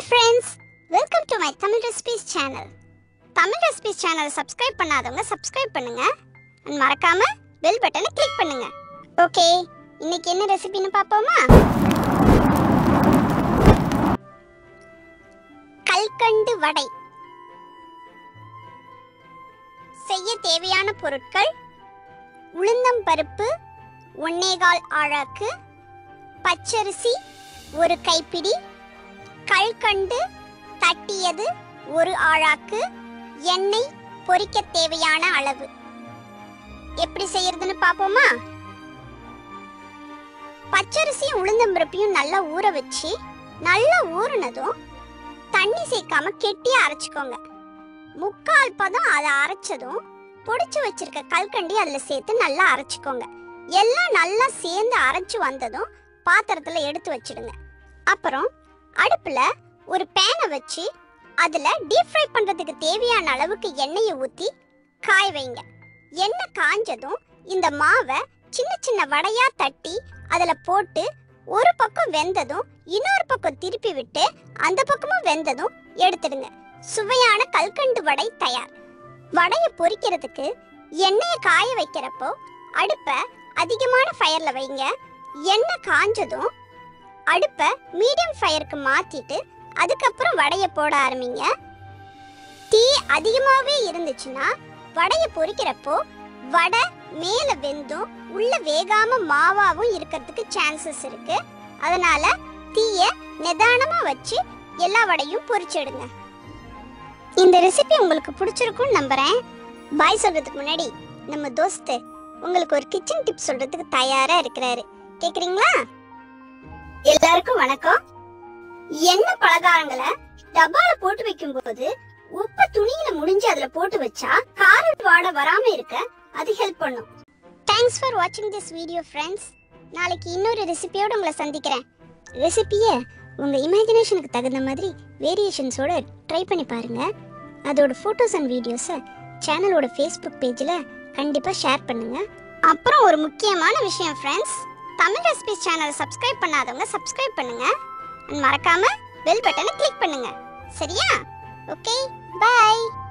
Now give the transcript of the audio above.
friends welcome to my Tamil recipes channel Tamil recipes சேனலை subscribe பண்ணாதவங்க subscribe பண்ணுங்க அண்ட் மறக்காம பெல் பட்டனை கிளிக் பண்ணுங்க ஓகே இன்னைக்கு என்ன ரெசிபின்னு பார்ப்போமா கல்கண்டு வடை செய்ய தேவையான பொருட்கள் உளுந்தம் பருப்பு ஒன்னேகால் ஆழாக்கு பச்சரிசி ஒரு கைப்பிடி கல்கண்டு தட்டியது ஒரு ஆழாக்கு எண்ணெய் பொரிக்க தேவையான அளவு எப்படி செய்யறதுன்னு பாப்போமா பச்சரிசியும் உளுந்தம்பருப்பையும் நல்லா ஊற வச்சு நல்லா ஊறினதும் தண்ணி சேர்க்காம கெட்டியா அரைச்சுக்கோங்க முக்கால் பதம் அதை அரைச்சதும் பொடிச்சு வச்சிருக்க கல்கண்டி அதுல சேர்த்து நல்லா அரைச்சுக்கோங்க எல்லாம் நல்லா சேர்ந்து அரைச்சு வந்ததும் பாத்திரத்துல எடுத்து வச்சிடுங்க அப்புறம் அடுப்புல ஒரு பேனை வச்சு அதுல டீப் ஃப்ரை பண்றதுக்கு தேவையான அளவுக்கு எண்ணெயை ஊத்தி காய வைங்க எண்ணெய் காஞ்சதும் இந்த மாவை சின்ன சின்ன வடையா தட்டி அதுல போட்டு ஒரு பக்கம் வெந்ததும் இன்னொரு பக்கம் திருப்பி விட்டு அந்த பக்கமும் வெந்ததும் எடுத்துடுங்க சுவையான கல்கண்டு வடை தயார் வடையை பொரிக்கிறதுக்கு எண்ணெயை காய வைக்கிறப்போ அடுப்பை அதிகமான ஃபயர்ல வைங்க எண்ணெய் காஞ்சதும் அடுப்பை மீடியம் ஃபயருக்கு மாத்திட்டு அதுக்கப்புறம் வடையை போட ஆரம்பிங்க தீ அதிகமாகவே இருந்துச்சுன்னா வடையை பொரிக்கிறப்போ வடை மேலே வெந்தும் உள்ள வேகாம மாவாவும் இருக்கிறதுக்கு சான்சஸ் இருக்கு அதனால தீய நிதானமா வச்சு எல்லா வடையும் பொரிச்சிடுங்க இந்த ரெசிபி உங்களுக்கு பிடிச்சிருக்கும்னு நம்புறேன் பாய் சொல்றதுக்கு முன்னாடி நம்ம தோஸ்து உங்களுக்கு ஒரு கிச்சன் டிப் சொல்றதுக்கு தயாரா இருக்கிறாரு கேக்குறீங்களா எல்லாருக்கும் வணக்கம் எண்ணெய் பலகாரங்களை டப்பால போட்டு வைக்கும்போது உப்பு துணியில முடிஞ்சு அதுல போட்டு வச்சா கார வாடை வராம இருக்க அது ஹெல்ப் பண்ணும் தேங்க்ஸ் ஃபார் வாட்சிங் திஸ் வீடியோ ஃப்ரெண்ட்ஸ் நாளைக்கு இன்னொரு ரெசிபியோட உங்களை சந்திக்கிறேன் ரெசிபியை உங்க இமேஜினேஷனுக்கு தகுந்த மாதிரி வேரியேஷன்ஸோட ட்ரை பண்ணி பாருங்க அதோட ஃபோட்டோஸ் அண்ட் வீடியோஸை சேனலோட ஃபேஸ்புக் பேஜில் கண்டிப்பாக ஷேர் பண்ணுங்க அப்புறம் ஒரு முக்கியமான விஷயம் ஃப்ரெண்ட்ஸ் தமிழ் ரெசிபிஸ் சேனலை சப்ஸ்கிரைப் பண்ணாதவங்க சப்ஸ்கிரைப் பண்ணுங்க and மறக்காம பெல் பட்டனை கிளிக் பண்ணுங்க சரியா ஓகே பை